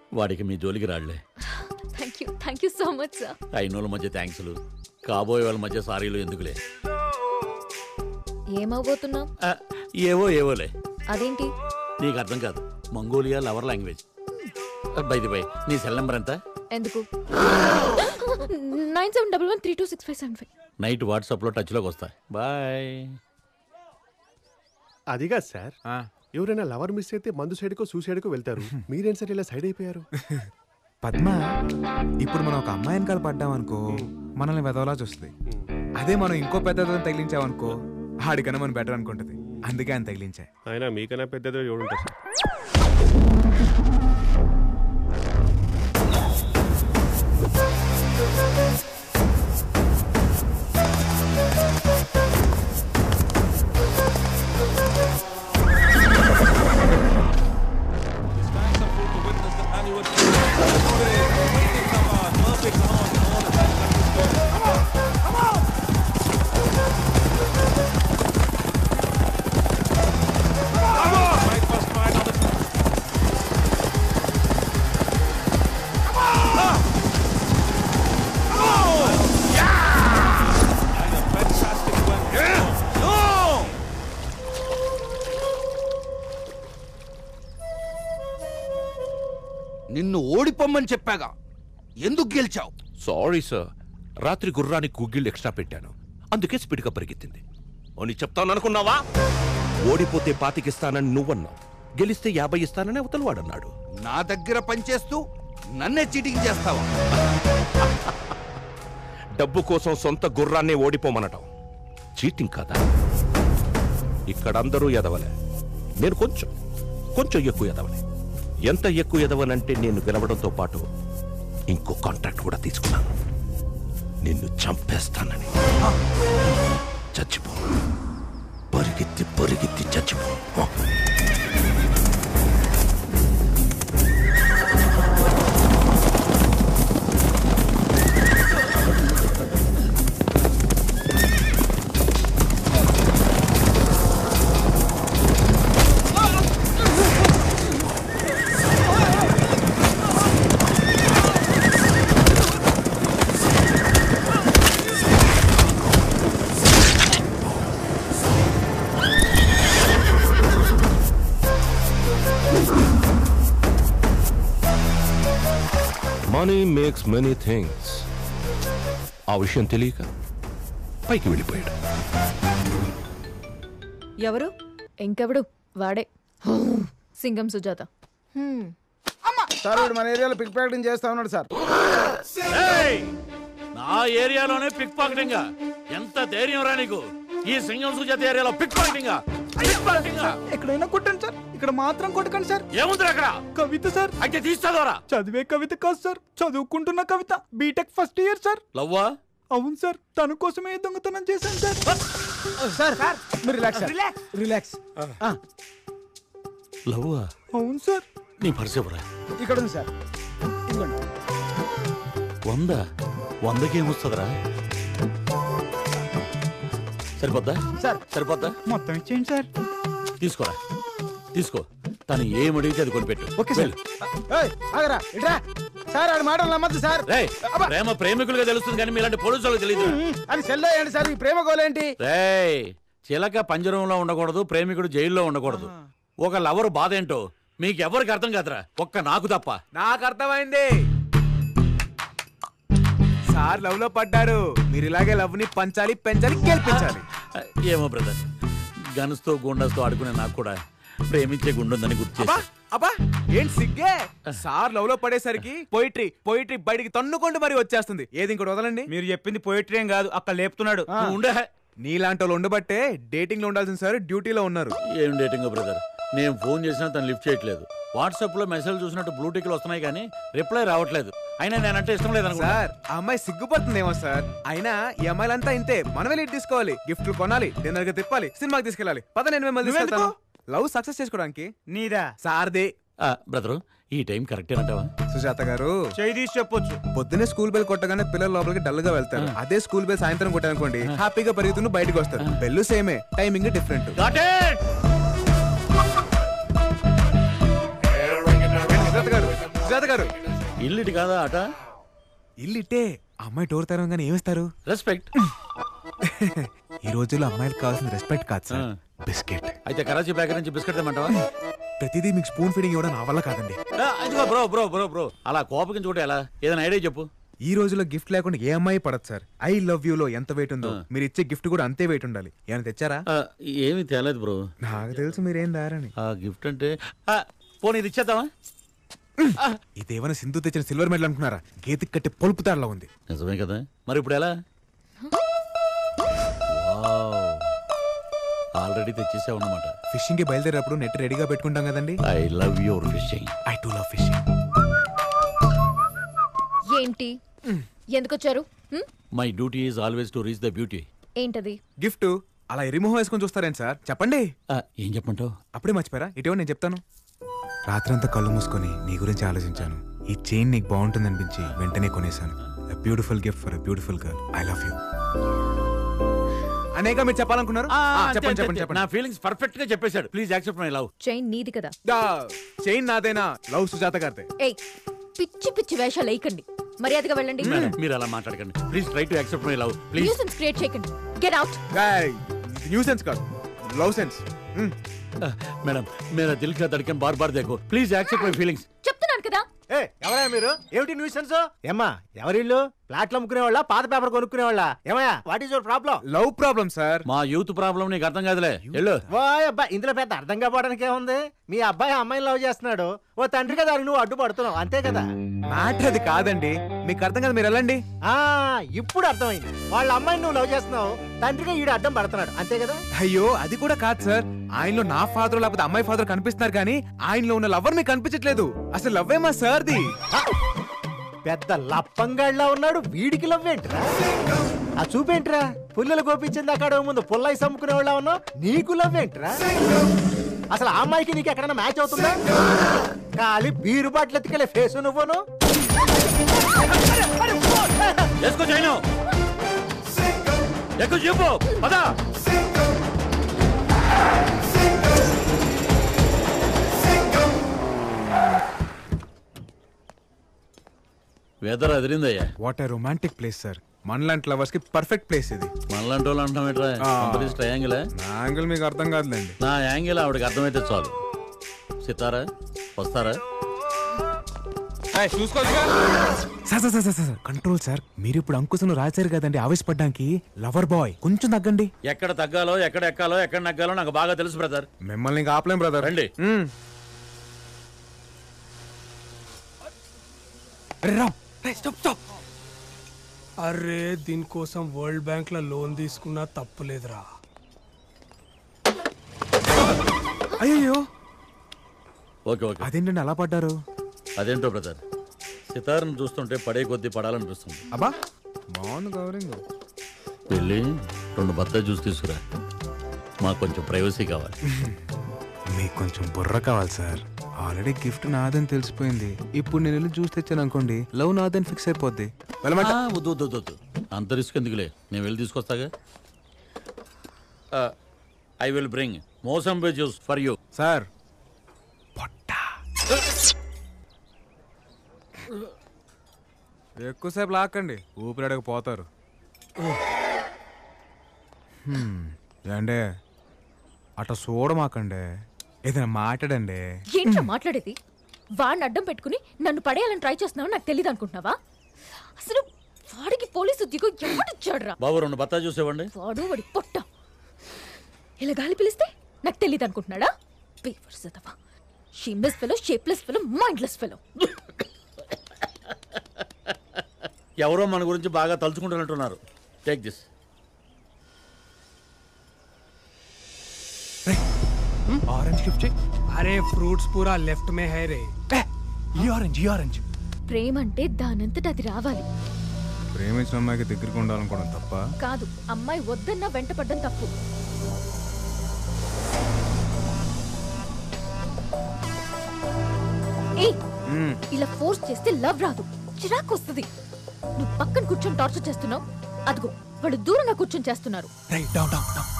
వాడికి మీ జోలికి రాళ్లే thank you thank you so much sir అయినోళ్ళ మధ్య థ్యాంక్స్లు కాబోయే వాళ్ళ మధ్య సారీలు ఎందుకులే ఏమవబోతున్నాం ఆ, ఏవో ఏవోలే అదేంటి నీకు అర్థం కాదు Mongolia lover language by the by నీ సెల్ నెంబర్ ఎంత ఎందుకు nine seven double one three two six five seven five night వాట్సాప్లో టచ్లోకి వస్తా బాయ్ అదిగా సార్ ఎవరైనా లవర్ మిస్ అయితే మందు సైడ్కో సూసైడ్కో వెళ్తారు మీరేం సార్ ఇలా సైడ్ అయిపోయారు పద్మ ఇప్పుడు మనం ఒక అమ్మాయి వెనకాల పడ్డామనుకో మనల్ని వెదవలా చూస్తుంది అదే మనం ఇంకో పెద్దదని తగిలించామనుకో ఆడికన్నా మనం బెటర్ అనుకుంటది అందుకే ఆయన తగిలించా ఆయన మీకన్నా పెద్దదో ఎవడుంటారు సార్ నిన్ను ఓడిపోమ్మని చెప్పాగా ఎందుకు గెలిచావు సారీ సార్ రాత్రి గుర్రానికి గుగ్గిళ్ళు ఎక్స్ట్రా పెట్టాను అందుకే స్పీడ్గా పరిగెత్తింది అని చెప్తాను అనుకున్నావా ఓడిపోతే పాతికిస్తానని నువ్వన్నావు గెలిస్తే యాభై ఇస్తానని అవతల వాడన్నాడు నా దగ్గర పనిచేస్తూ నన్నే చీటింగ్ చేస్తావా డబ్బు కోసం సొంత గుర్రాన్నే ఓడిపోమనటం చీటింగ్ కాదా ఇక్కడ అందరూ ఎదవలే నేను కొంచెం కొంచెం ఎక్కువ ఎదవలే ఎంత ఎక్కువ ఎదవనంటే నేను గెలవడంతో పాటు ఇంకో కాంట్రాక్ట్ కూడా తీసుకున్నాను నిన్ను చంపేస్తానని చచ్చిపో పరిగెత్తి పరిగెత్తి చచ్చిపో మనీ మేక్స్ మెనీ థింగ్స్ ఆ విషయం తెలియక పైకి వెళ్ళిపోయాడు ఎవరు ఇంకెవడు వాడే సింగం సుజాత హ్మ్. సార్ వీడు మన ఏరియాలో పిక్ ప్యాకెటింగ్ చేస్తా ఉన్నాడు సార్ నా ఏరియాలోనే పిక్ పాకెటింగ్ ఎంత ధైర్యం రా నీకు ఈ సింగం సుజాత ఏరియాలో పిక్ పాకెటింగ్ పిక్ పాకెటింగ్ ఎక్కడైనా కొట్టండి సార్ ఇక్కడ మాత్రం కొట్టకండి సార్ ఏముంది అక్కడ కవిత సార్ అయితే తీస్తాదోరా చదివే కవిత కాదు సార్ చదువుకుంటున్న Kavitha BTech first year sir లవ్వా అవును సార్ తన కోసమే ఈ దొంగతనం చేశాను సార్ సార్ మీరు రిలాక్స్ రిలాక్స్ రిలాక్స్ లవ్వా అవును సార్ నీ పర్స్ ఎవరా ఇక్కడ ఉంది సార్ ఇదిగోండి వంద వందకి ఏమొస్తుందిరా సరిపోద్దా సార్ సరిపోద్దా మొత్తం ఇచ్చేయండి సార్ తీసుకోరా తీసుకో తను ఏం అడిగితే అది కొనిపెట్టు ఓకే సార్ ఏయ్, ఆగరా ఇట్రా సార్ ఆడి మాటలు నమ్మద్దు సార్ రేయ్, ప్రేమ ప్రేమికులుగా తెలుస్తుంది కానీ మీలాంటి పోలీసు వాళ్ళకి తెలియదు అది సెల్ అయ్యండి సార్ ఈ ప్రేమ గోలేంటి రేయ్ చిలక పంజరంలో ఉండకూడదు ప్రేమికుడు జైల్లో ఉండకూడదు ఒక లవర్ బాధ ఏంటో మీకు ఎవరికి అర్థం కాదురా ఒక్క నాకు తప్ప నాకు అర్థమైంది సార్ లవ్ లో పడ్డారు మీరు ఇలాగే లవ్ ని పంచాలి పెంచాలి గెలిపించాలి ఏమో బ్రదర్ గన్స్తో గుండస్తో ఆడుకునే నాకు కూడా ప్రేమించే గుండుందని గుర్తు అబ్బా చేసి అబ్బా ఏంటి సిగ్గే సార్ లవ్ లో పడేసరికి పోయిట్రీ పోయిట్రీ బయటికి తన్నుకుంటూ మరి వచ్చేస్తుంది ఏది ఇంకోటి వదలండి మీరు చెప్పింది పోయిటరీ ఏం కాదు అక్కడ లేపుతున్నాడు నువ్వు ఉండే నీలాంటి వాళ్ళు ఉండబట్టే డేటింగ్ లో ఉండాల్సిన సార్ డ్యూటీలో ఉన్నారు ఏం డేటింగ్ బ్రదర్ నేను ఫోన్ చేసినా తను లిఫ్ట్ చేయట్లేదు వాట్సాప్ లో మెసేజ్ చూసినట్టు బ్లూటిక్లు వస్తున్నాయి కానీ రిప్లై రావట్లేదు అయినా నేనంటే ఇష్టం లేదనుకుంటా సార్ ఆ అమ్మాయి సిగ్గుపడుతుందేమో సార్ అయినా ఈ అమ్మాయిలంతా ఇంతే మనమే లీడ్ తీసుకోవాలి గిఫ్ట్లు కొనాలి డిన్నర్ గా తిప్పాలి సినిమాకి తీసుకెళ్ళాలి పద నేను మిమ్మల్ని తీసుకెళ్తాను లవ్ సక్సెస్ చేసుకోవడానికి నీదా సార్దే బ్రదరు ఈ టైం కరెక్టేనంటావా సుజాత గారు చేయి తీసి చెప్పొచ్చు పొద్దునే స్కూల్ బెల్ కొట్టగానే పిల్లలు లోపలికి డల్ గా వెళ్తారు అదే స్కూల్ బెల్ సాయంత్రం కొట్టానుకోండి హ్యాపీగా పరిగెత్తును బయటకు వస్తారు బెల్లు సేమే timing different Got it! Sujatha గారు సుజాత సుజాత గారు ఇల్లు ఇటు కాదా అట ఇల్లు ఇట్టే అమ్మాయి డోర్ తెరవగానే ఏమిస్తారు రెస్పెక్ట్ ఈ రోజుల్లో అమ్మాయిలకు కావాల్సిన రెస్పెక్ట్ కాదు సార్ ఆ. బిస్కెట్ అయితే కరాచీ బేకరీ నుంచి బిస్కెట్ తెమ్మంటావా ప్రతిదీ మీకు స్పూన్ ఫీడింగ్ ఇవ్వడం నా వల్ల కాదండి ఆ, ఇదిగో బ్రో బ్రో బ్రో బ్రో అలా కోపకించుకుంటే ఎలా ఏదైనా ఐడియా చెప్పు ఈ రోజుల్లో గిఫ్ట్ లేకుండా ఏ అమ్మాయి పడదు సార్ ఐ లవ్ యూ లో ఎంత వెయిట్ ఉందో ఆ. మీరు ఇచ్చే గిఫ్ట్ కూడా అంతే వెయిట్ ఉండాలి ఏమైనా తెచ్చారా ఆ, ఏమీ తేలేదు బ్రో నాకు తెలుసు మీరేం దారని ఆ గిఫ్ట్ అంటే ఆ, పోనీ ఇది ఇచ్చేద్దామా ఇదేమైనా సింధు తెచ్చిన సిల్వర్ మెడల్ అనుకున్నారా గేతికి కట్టే పొలుపు తాడలా ఉంది నిజమే కదా మరి ఇప్పుడు ఎలా ఆల్రెడీ తెచ్చేసావు అన్నమాట ఫిషింగ్ కి బయలుదేరేటప్పుడు నెట్ రెడీగా పెట్టుకుంటాం కదండి I love your fishing I too love fishing ఏంటి ఎందుకు వచ్చారు hmm? My duty is always to reach the beauty ఏంటది గిఫ్ట్ అలా ఎరిమోహం వేసుకొని చూస్తారేంటి సార్ చెప్పండి ఏం చెప్పంటావు అప్పుడే మర్చిపోయారా ఇటీవల నేను చెప్తాను రాత్రంతా కళ్ళు మూసుకొని నీ గురించి ఆలోచించాను ఈ చైన్ నీకు బాగుంటుంది అనిపించి వెంటనే కొనేశాను beautiful gift for beautiful girl I love you అనేక మీరు చెప్పాలనుకున్నారు ఆ, చెప్పండి చెప్పండి నా చెప్పండి ఫీలింగ్స్ పర్ఫెక్ట్ గా చెప్పేశాడు please accept my love chain నీది కదా చైన్ నాదేనా లవ్ సుజాత గారిదే ఏయ్ పిచ్చి పిచ్చి వేషాలు వేయకండి మర్యాదగా వెళ్ళండి మీరు అలా మాట్లాడకండి please try to accept my love please nuisance create చేయకండి గెట్ అవుట్ న్యూ సెన్స్ కాదు లవ్ సెన్స్ మేడం మేరా దిల్ కా ధడ్కన్ బార్ బార్ దేఖో ప్లీజ్ యాక్సెప్ట్ మై ఫీలింగ్స్ చెప్తున్నాను కదా ఏ ఎవరా మీరు ఏమిటి న్యూసెన్స్ ఏమ్మా ఎవరిల్లు ప్లాట్లు అమ్ముకునే వాళ్ళ పాత పేపర్ కొనుక్కునే వాళ్ళ ఏమయ్యా what is your problem love problem sir మా యూత్ ప్రాబ్లం నీకు అర్థం కాదులే వెళ్ళు ఓయ్ అబ్బాయి ఇందులో పెద్ద అర్థం కావడానికి ఏముంది మీ అబ్బాయి అమ్మాయిని లవ్ చేస్తున్నాడు ఓ తండ్రిగా దానికి నువ్వు అడ్డుపడుతున్నావు అంతే కదా మ్యాటర్ అది కాదండి మీకు అర్థం కాదు మీరు వెళ్ళండి ఆ ఇప్పుడు అర్థమైంది వాళ్ళ అమ్మాయిని నువ్వు లవ్ చేస్తున్నావు తండ్రిగా ఈడు అడ్డం పడుతున్నాడు అంతే కదా అయ్యో అది కూడా కాదు సార్ ఆయనలో నా ఫాదర్ లేకపోతే అమ్మాయి ఫాదర్ కనిపిస్తున్నారు కానీ ఆయనలో ఉన్న లవర్ మీకు కనిపించట్లేదు అసలు లవ్వే మా సార్ది పెద్ద లప్పంగాళ్ళ ఉన్నాడు వీడికి లవ్ ఏంట్రా ఆ చూపేంట్రా పుల్లలు గోపించింది అక్కడ ముందు పుల్లై సమ్ముకునే వాళ్ళ ఉన్నావు నీకు లవ్ ఏంట్రా అసలు ఆ అమ్మాయికి నీకు ఎక్కడైనా మ్యాచ్ అవుతుందా ఖాళీ బీరు బాటిల్ ఎత్తుకెళ్ళే ఫేస్ నువ్వును వేసుకో చైను ఎక్కువ చెప్పు పదా వెదర్ అదిరిందయ్యా what a romantic place sir మనలాంటి లవర్స్ కి పర్ఫెక్ట్ ప్లేస్ ఇది మనలాంటి వాళ్ళు అంటాం ఎట్రా ఆ. ట్రయాంగిల్ నా యాంగిల్ మీకు అర్థం కాదులేండి నా యాంగిల్ ఆవిడకి అర్థమైతే చాలు సితారా వస్తారా sir sir sir sir sir control sir మీరు ఇప్పుడు అంకుశను రాశారు కదండి ఆవేశపడ్డానికి లవర్ బాయ్ కొంచెం తగ్గండి ఎక్కడ తగ్గాలో ఎక్కడ ఎక్కాలో ఎక్కడ నగ్గాలో నాకు బాగా తెలుసు బ్రదర్ మిమ్మల్ని ఇంకా ఆపలేం బ్రదర్ రండి అరే దీనికోసం వరల్డ్ బ్యాంక్ లో లోన్ తీసుకున్నా తప్పులేదురా అయ్యో ఓకే ఓకే అదేంటండి అలా పడ్డారు అదేంటో బ్రదర్ సితార్ను చూస్తుంటే పడే కొద్దీ పడాలనిపిస్తుంది అబ్బా బాగుంది కవరింగ్ వెళ్ళి రెండు బత్తాయి జ్యూస్ తీసుకురా మాకు కొంచెం ప్రైవసీ కావాలి మీకు కొంచెం బుర్ర కావాలి సార్ ఆల్రెడీ గిఫ్ట్ నాదని తెలిసిపోయింది ఇప్పుడు నేను వెళ్ళి జ్యూస్ తెచ్చాను అనుకోండి లవ్ నాదని ఫిక్స్ అయిపోద్ది వెళ్ళమంట ఆ, వద్దు వద్దు వద్దు, వద్దు అంత రిస్క్ ఎందుకులే నేను వెళ్ళి తీసుకొస్తాగా I will bring mosambi juice for you sir పొట్ట ఎక్కువసేపు లాక్కండి ఊపిరాడక పోతారు హ్మ్, ఏండే అట్లా చూడమాకండి ఏదైనా మాట్లాడండి ఏంట్రా మాట్లాడేది వాడిని అడ్డం పెట్టుకుని నన్ను పడేయాలని ట్రై చేస్తున్నావు నాకు తెలియదు అనుకుంటున్నావా అసలు వాడికి పోలీసు ఉద్యోగం ఎవడిచ్చాడురా బాబు రెండు బత్తాయి జ్యూస్ ఇవ్వండి వాడు వాడి పొట్ట ఇలా గాలి పిలిస్తే నాకు తెలియదు అనుకుంటున్నాడా పేపర్స్ అదవా shameless fellow shapeless fellow mindless fellow ఎవరో మన గురించి బాగా తలుచుకుంటున్నట్టున్నారు టేక్ దిస్ ఆరెంజ్ గిఫ్ట్ అరే ఫ్రూట్స్ పూరా లెఫ్ట్ మే హై రే ఈ ఆరెంజ్ ఈ ఆరెంజ్ ప్రేమ అంటే దానంతట అది రావాలి ప్రేమించిన అమ్మాయికి దగ్గరికి ఉండాలనుకోవడం తప్ప కాదు అమ్మాయి వద్దన్నా వెంట పడ్డం తప్పు ఏయ్ ఇలా ఫోర్స్ చేస్తే లవ్ రాదు చిరాకు వస్తుంది నువ్వు పక్కన కూర్చొని టార్చర్ చేస్తున్నావు అదిగో వాళ్ళు దూరంగా కూర్చొని చేస్తున్నారు డౌన్ డౌన్ డౌన్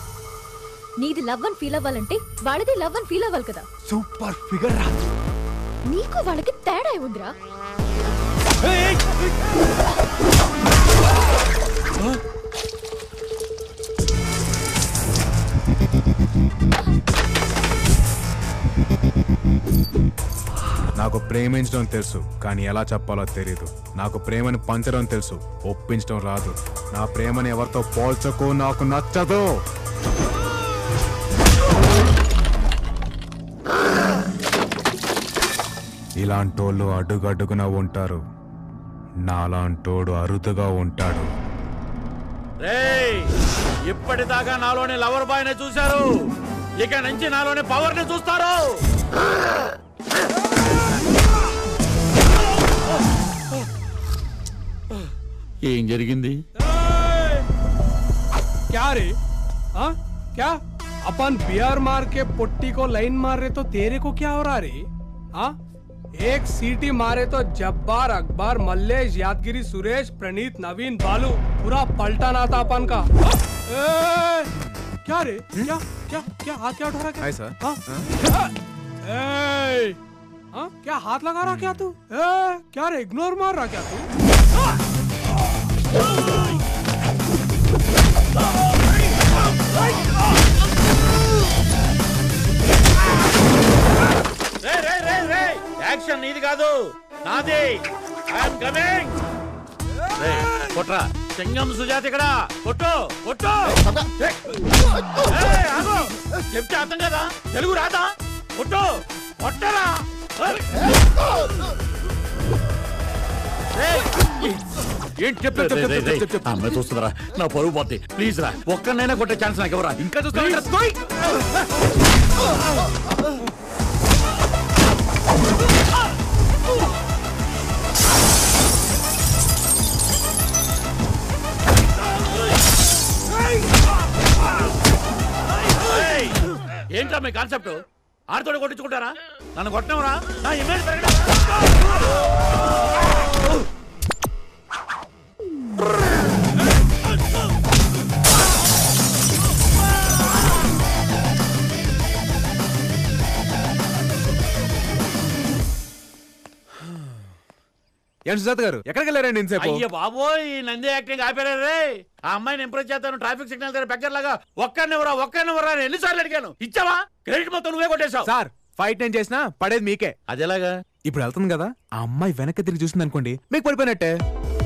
నీది లవ్ అని ఫీల్ అవ్వాలంటే వాళ్ళది లవ్ అని ఫీల్ అవ్వాలి కదా సూపర్ ఫిగర్ రా నీకు వాళ్ళకి తేడా ఉందిరా నాకు ప్రేమించడం తెలుసు కానీ ఎలా చెప్పాలో తెలియదు నాకు ప్రేమని పంచడం తెలుసు ఒప్పించడం రాదు నా ప్రేమని ఎవరితో పోల్చకు నాకు నచ్చదు ఇలాంటోళ్ళు అడుగడుగున ఉంటారు నాలాంటోడు అరుదుగా ఉంటాడు రేయ్ ఇప్పటిదాకా నాలోని లవర్ బాయ్ ని చూశారు ఇక నుంచి నాలోని పవర్ ని చూస్తారు ఏం జరిగింది क्या रे हाँ क्या अपन बियर मार के पुट्टी को लाइन मार रहे तो तेरे को क्या हो रहा रे हाँ एक सीटी मारे तो जब्बार अकबर मल्लेश यादगिरी सुरेश प्रणीत नवीन बालू पूरा पलटा था अपन का हाँ? ए, क्या रे क्या क्या क्या हाथ क्या उठा रहा क्या हाय सर हाँ? ए, हाँ? क्या हाथ लगा रहा क्या तू ए, क्या रे इग्नोर मार रहा क्या तू రే రే రే రే యాక్షన్ నీది కాదు నాది ఐఎమ్ కమింగ్ రే కొట్రా సింగం సుజాత ఇక్కడ కొట్టు కొట్టు ఏయ్, ఆగు. చెప్తే అర్థం కదా తెలుగు రాదా కొట్టు కొట్టరా రేయ్. ఏంటి చెప్పు చెప్పు చెప్పు చెప్పు చెప్పు అమ్మాయి చూస్తుందిరా నా పరువు పోతే ప్లీజ్ రా ఒక్కనైనా కొట్టే ఛాన్స్ నాకు ఎవరా ఇంకా చూస్తా ఏయ్! ఏంట్రా మీ కాన్సెప్ట్ ఆడతోటి కొట్టించుకుంటారా నన్ను కొట్టనవరా నా ఇమేజ్ పెరగడం ఏంటి సుజాత గారు ఎక్కడికి వెళ్ళారండి ఇంతసేపు అయ్య బాబోయ్ ఈ నంది యాక్టింగ్ ఆపారే రే ఆ అమ్మాయిని ఇంప్రెస్ చేస్తాను ట్రాఫిక్ సిగ్నల్ దగ్గర బెగ్గర లాగా ఒక్కనివ్వరా ఒక్కనివ్వరా అని ఎన్నిసార్లు అడిగాను ఇచ్చావా క్రెడిట్ మొత్తం నువ్వే కొట్టేశావు సార్ ఫైట్ నేను చేసినా పడేది మీకే అదేలాగా ఇప్పుడు వెళ్తుంది కదా ఆ అమ్మాయి వెనక్కి తిరిగి చూసింది అనుకోండి మీకు పడిపోయినట్టే